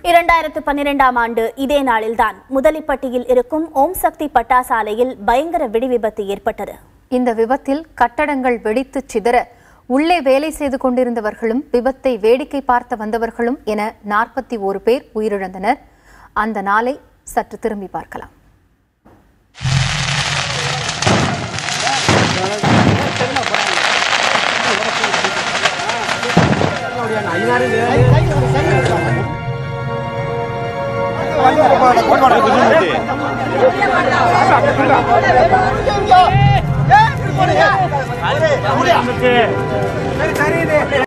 இரண்டாயிரத்து பன்னிரெண்டாம் ஆண்டு இதே நாளில்தான் முதலிப்பட்டியில் இருக்கும் ஓம் சக்தி பட்டாசாலையில் பயங்கர வெடி விபத்து ஏற்பட்டது இந்த விபத்தில் கட்டடங்கள் வெடித்து சிதற உள்ளே வேலை செய்து கொண்டிருந்தவர்களும் விபத்தை வேடிக்கை பார்த்த வந்தவர்களும் என நாற்பத்தி ஓரு பேர் உயிரிழந்தனர் அந்த நாளை சற்று திரும்பி பார்க்கலாம் சரி